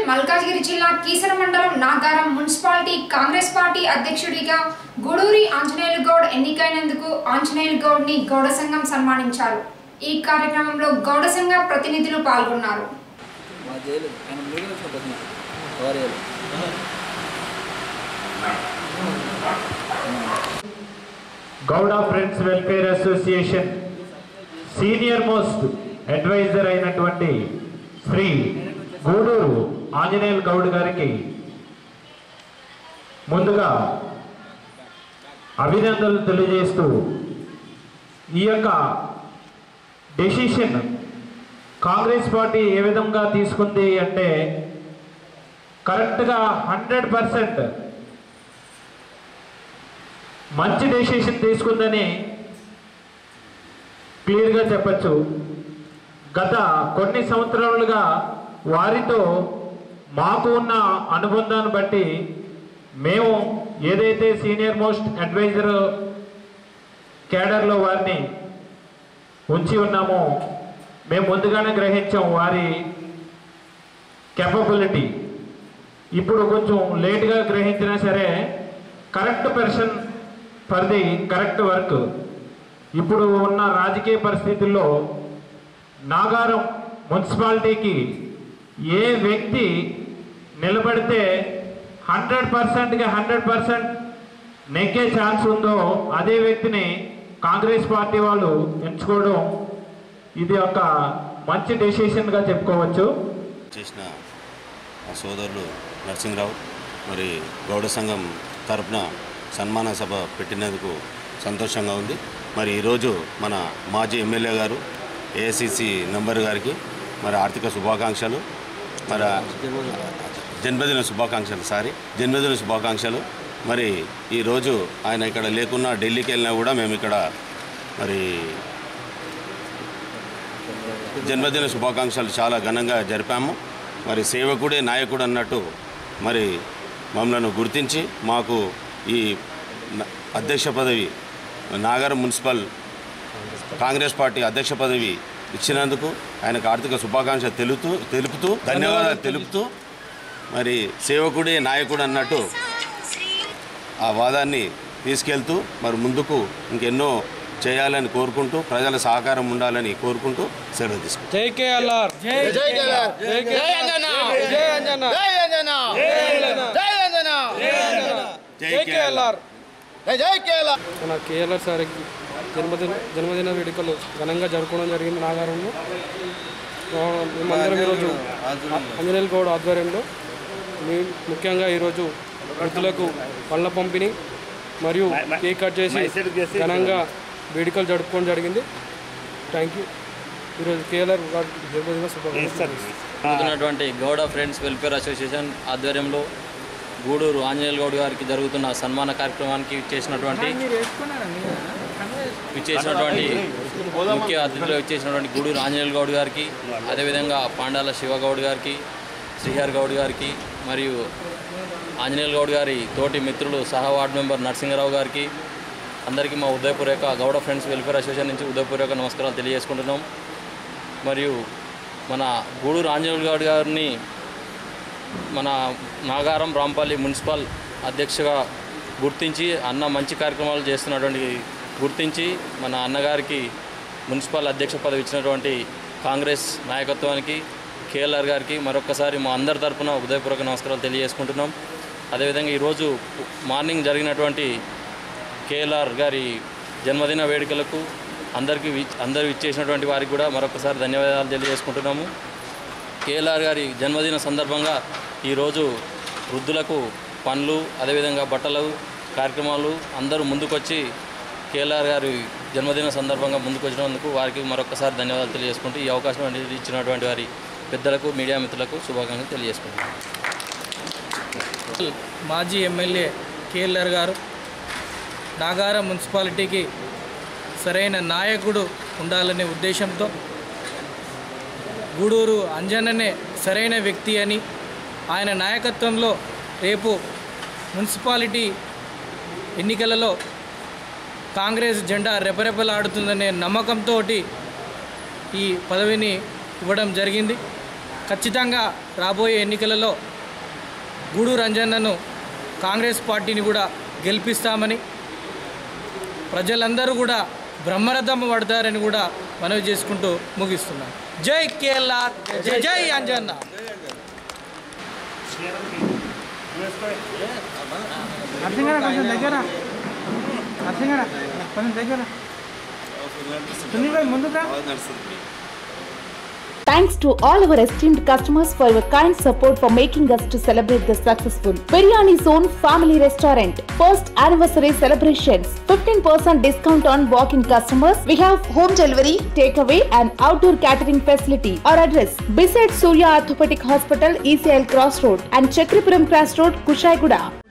మల్కాజ్గిరి జిల్లా కీసర మండలం Nagaram municipality Congress party అధ్యక్షుడిగా గూడూరి ఆంజనేయులు గౌడ్ ఎన్నికైనందుకు ఆంజనేయులు గౌడ్ ని గౌడ సంఘం సన్మానించారు ఈ కార్యక్రమంలో గౌడ సంఘ ప్రతినిధులు పాల్గొన్నారు మా జైలు ఆయన మీడియం ప్రశ్న వారేలు Gouda friends welfare association senior most advisor అయినటువంటి శ్రీ గూడూరు ఆంజనేయులు గౌడ్ గారికి ముందుగా అభినందనలు తెలియజేస్తూ ఈ యొక్క డెసిషన్ కాంగ్రెస్ పార్టీ ఏ విధంగా తీసుకుంది అంటే కరెక్ట్గా హండ్రెడ్ పర్సెంట్ మంచి డెసిషన్ తీసుకుందని క్లియర్గా చెప్పచ్చు గత కొన్ని సంవత్సరాలుగా వారితో మాకు ఉన్న అనుబంధాన్ని బట్టి మేము ఏదైతే సీనియర్ మోస్ట్ అడ్వైజర్ క్యాడర్లో వారిని ఉంచి ఉన్నామో మేము ముందుగానే గ్రహించాం వారి కెపబిలిటీ ఇప్పుడు కొంచెం లేట్గా గ్రహించినా సరే correct person for the correct work ఇప్పుడు ఉన్న రాజకీయ పరిస్థితుల్లో నాగారం మున్సిపాలిటీకి ఏ వ్యక్తి నిలబడితే హండ్రెడ్ పర్సెంట్గా హండ్రెడ్ పర్సెంట్ నెగ్గే ఛాన్స్ ఉందో అదే వ్యక్తిని కాంగ్రెస్ పార్టీ వాళ్ళు ఎంచుకోవడం ఇది ఒక మంచి డెసిషన్గా చెప్పుకోవచ్చు చేసిన మా సోదరులు నరసింహరావు మరి గౌడ సంఘం తరపున సన్మాన సభ పెట్టినందుకు సంతోషంగా ఉంది మరి ఈరోజు మన మాజీ ఎమ్మెల్యే గారు ఏఐసిసి నంబర్ గారికి మరి ఆర్థిక శుభాకాంక్షలు మరి జన్మదిన శుభాకాంక్షలు సారీ జన్మదిన శుభాకాంక్షలు మరి ఈరోజు ఆయన ఇక్కడ లేకున్నా ఢిల్లీకి వెళ్ళినా కూడా మేము ఇక్కడ మరి జన్మదిన శుభాకాంక్షలు చాలా ఘనంగా జరిపాము మరి సేవకుడే నాయకుడు అన్నట్టు మరి మమ్మల్ని గుర్తించి మాకు ఈ న- అధ్యక్ష పదవి నాగరం మున్సిపల్ కాంగ్రెస్ పార్టీ అధ్యక్ష పదవి ఇచ్చినందుకు ఆయనకు ఆర్థిక శుభాకాంక్షలు తెలుపుతూ తెలుపుతూ ధన్యవాదాలు తెలుపుతూ మరి సేవకుడే నాయకుడు అన్నట్టు ఆ వాదాన్ని తీసుకెళ్తూ మరి ముందుకు ఇంకెన్నో చేయాలని కోరుకుంటూ ప్రజల సహకారం ఉండాలని కోరుకుంటూ సెలవు తీసుకుంటాం జై కేఎల్ఆర్ జై జై కేఎల్ఆర్ జై జై అంజనా జై అంజనా జై అంజనా జై అంజనా జై కేఎల్ఆర్ జై కేఎల్ఆర్ మన కేఎల్ఆర్ సార్కి జన్మదిన జన్మదిన వేడుకలు ఘనంగా జరుపుకోవడం జరిగింది నాగారంలో ఆ, మేమందరం ఈరోజు అంజనేయుల గౌడ్ ఆధ్వర్యంలో మీ ముఖ్యంగా ఈరోజు వృద్ధులకు పళ్ళ పంపిణీ మరియు కేక్ కట్ చేసి ఘనంగా వేడుకలు జరుపుకోవడం జరిగింది థ్యాంక్ యూ ఈరోజు కేఎల్ఆర్ గారి జన్మదిన శుభాకాంక్షలు జరుగుతున్నటువంటి గౌడ ఫ్రెండ్స్ వెల్ఫేర్ అసోసియేషన్ ఆధ్వర్యంలో గూడూరు ఆంజనేయులు గౌడ్ గారికి జరుగుతున్న సన్మాన కార్యక్రమానికి చేసినటువంటి ఇచ్చేసినటువంటి ముఖ్య అతిథులు ఇచ్చేసినటువంటి గూడూరు ఆంజనేయులు గౌడ్ గారికి అదేవిధంగా పాండాల శివగౌడ్ గారికి శ్రీహర్ గౌడ్ గారికి మరియు ఆంజనేయులు గౌడ్ గారి తోటి మిత్రులు సహా వార్డు మెంబర్ నరసింహరావు గారికి అందరికీ మా ఉదయపూర్వక గౌడ ఫ్రెండ్స్ వెల్ఫేర్ అసోసియేషన్ నుంచి ఉదయపూర్వక నమస్కారాలు తెలియజేసుకుంటున్నాం మరియు మన గూడూరు ఆంజనేయులు గౌడ్ గారిని మన నాగారం రాంపల్లి మున్సిపల్ అధ్యక్షగా గుర్తించి అన్న మంచి కార్యక్రమాలు చేస్తున్నటువంటి గుర్తించి మన అన్నగారికి మున్సిపల్ అధ్యక్ష పదవి ఇచ్చినటువంటి కాంగ్రెస్ నాయకత్వానికి కేఎల్ఆర్ గారికి మరొకసారి మా అందరి తరపున ఉదయపూర్వక నమస్కారాలు తెలియజేసుకుంటున్నాం అదేవిధంగా ఈరోజు మార్నింగ్ జరిగినటువంటి కేఎల్ఆర్ గారి జన్మదిన వేడుకలకు అందరికీ వి- అందరూ ఇచ్చేసినటువంటి వారికి కూడా మరొకసారి ధన్యవాదాలు తెలియజేసుకుంటున్నాము కేఎల్ఆర్ గారి జన్మదిన సందర్భంగా ఈరోజు వృద్ధులకు పండ్లు అదేవిధంగా బట్టలు కార్యక్రమాలు అందరూ ముందుకొచ్చి కేఎల్ఆర్ గారి జన్మదిన సందర్భంగా ముందుకు వచ్చినందుకు వారికి మరొకసారి ధన్యవాదాలు తెలియజేసుకుంటూ ఈ అవకాశం అనేది ఇచ్చినటువంటి వారి పెద్దలకు మీడియా మిత్రులకు శుభాకాంక్షలు తెలియజేసుకుంటున్నాను మాజీ ఎమ్మెల్యే కేఎల్ఆర్ గారు నాగారం మున్సిపాలిటీకి సరైన నాయకుడు ఉండాలనే ఉద్దేశంతో గూడూరు అంజననే సరైన వ్యక్తి అని ఆయన నాయకత్వంలో రేపు మున్సిపాలిటీ ఎన్నికలలో కాంగ్రెస్ జెండా రెపరెపలాడుతుందనే నమ్మకంతో ఈ పదవిని ఇవ్వడం జరిగింది ఖచ్చితంగా రాబోయే ఎన్నికలలో గూడూరు అంజన్నను కాంగ్రెస్ పార్టీని కూడా గెలిపిస్తామని ప్రజలందరూ కూడా బ్రహ్మరథం పడతారని కూడా మనవి చేసుకుంటూ ముగిస్తున్నాను జై కేఎల్ఆర్ జై జై అంజన్న నరసింగడ కొంచెం దగ్గర నరసింగడ కొంచెం దగ్గర సునీల్ భాయ్ ముందుగా Thanks to all our esteemed customers for your kind support for making us to celebrate the successful Biryani Zone Family Restaurant first anniversary celebrations. 15% discount on walk-in customers. We have home delivery, takeaway, and outdoor catering facility. Our address: beside Surya Orthopedic Hospital, ECL Cross Road, and Chakripuram Cross Road, Kushaiguda.